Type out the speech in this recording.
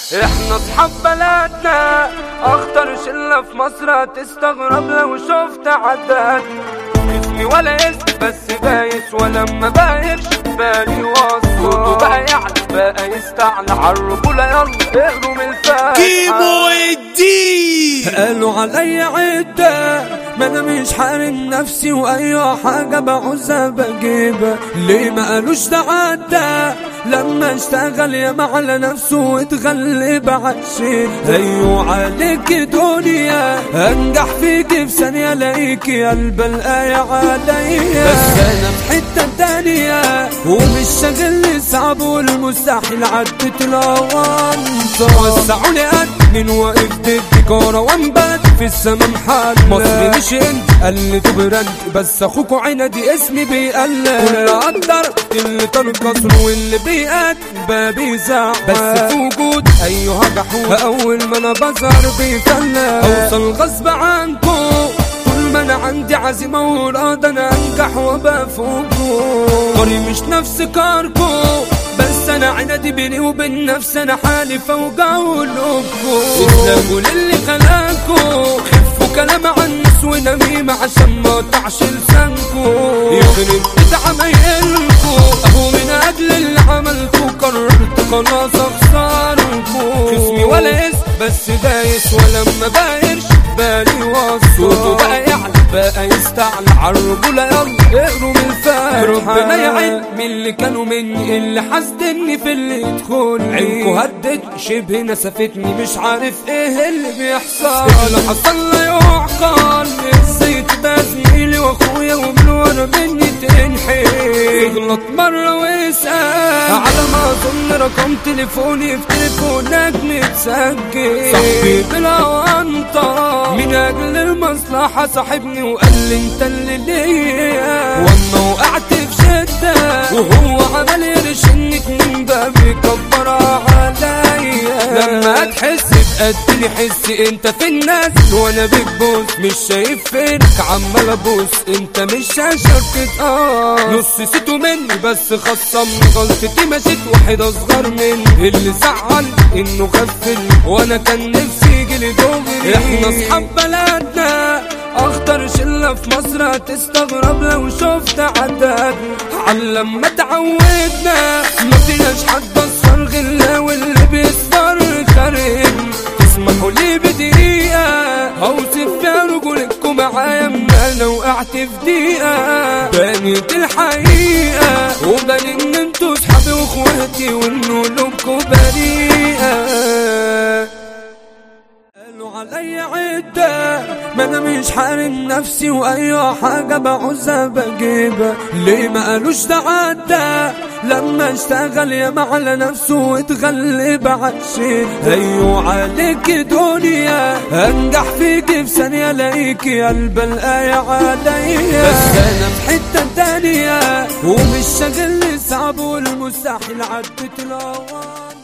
احنا اصحاب بلدنا اخطر شلة في مصر هتستغرب لو شفت عدد اسمي ولا اسم بس بايس ولما بايرش بالي وصل صوته بقى يعلى بقى يستعلى عالرجولة يلا اقروا من الفاتحة كيمو الدين قالوا عليا عدة ما انا مش حارم نفسي واي حاجة بعوزها بجيبها ليه ما قالوش ده عدى لما اشتغل يا على نفسه واتغلب عالشيء ايوه عليك دنيا انجح فيك في ثانية الاقيكي قلب الآية عليا بس انا في حتة تانية ومش شاغل صعب والمستحيل عدت الاوانطة وسعوا لي قد من واقف ضد كروان بات في السما محل مصري مش انت قلت براند بس اخوكوا عندي اسمي بيقلل كل قدر اللي تنقصر واللي بيقات بابي زعل بس في وجود ايها جحود اول ما انا بظهر بيفلل اوصل غصب عنكم طول ما انا عندي عزيمة وإرادة انا انجح وابقى فوقكم طريق مش نفس كاركو بس انا عندي بيني وبين نفسي انا حالي فوق قلوبكم اسلموا للي خلاكم خفوا كلام عن الناس ونميمة عشان ما اقطعش لسانكم يخرب بيت عمايلكم اهو من اجل اللي عملته قررت خلاص اخسركم خصمي ولا اسم بس دايس ولما بايرش بالي وصل صوته بقى يعلى بقى يستعلى عالرجولة يلا اقروا من الفاتحة ربنا يعين من اللي كانوا مني اللي حاسدني في اللي يدخل عينكوا هدت شبه نسفتني مش عارف ايه اللي بيحصل اللي حصل لا يعقل ازاي تبقى زميلي واخويا ومن ورا مني تنحي يغلط مرة ويسأل على ما اظن رقم تليفوني في تليفونك متسجل صاحبي بالأونطة من اجل المصلحة صاحبني وقال لي انت اللي ليا واما وقعت في شدة وهو عمل يرشني اتنين بقى بيكبر عليا لما تحس بقدني حس انت في الناس وانا بتبوس مش شايف فينك عمال ابوس انت مش شركة اه نص سيتو مني بس خصمني غلطتي مشيت واحد اصغر مني اللي زعل انه غفل وانا كان نفسي يجيلي دغري احنا اصحاب بلدنا اخطر شلة في مصر هتستغرب لو شفت عدد على لما تعودنا ما فيناش حد اصفر غلا واللي بيصفر خارج تسمحوا لي بدقيقة اوصف فيها رجولكم معايا ما انا وقعت في دقيقة بانت الحقيقة وبان ان انتوا صحابي واخواتي وان قلوبكم بريئة قالوا عليا عدة ما انا مش حارم نفسي واي حاجة بعوزها بجيبها ليه ما قالوش ده عدى لما اشتغل يا على نفسه واتغلب عالشيء ايوه عليك دنيا انجح فيك في ثانية الاقيكي قلب الآية عليا بس انا في حتة تانية ومش شاغل صعب والمستحيل عدت الاوان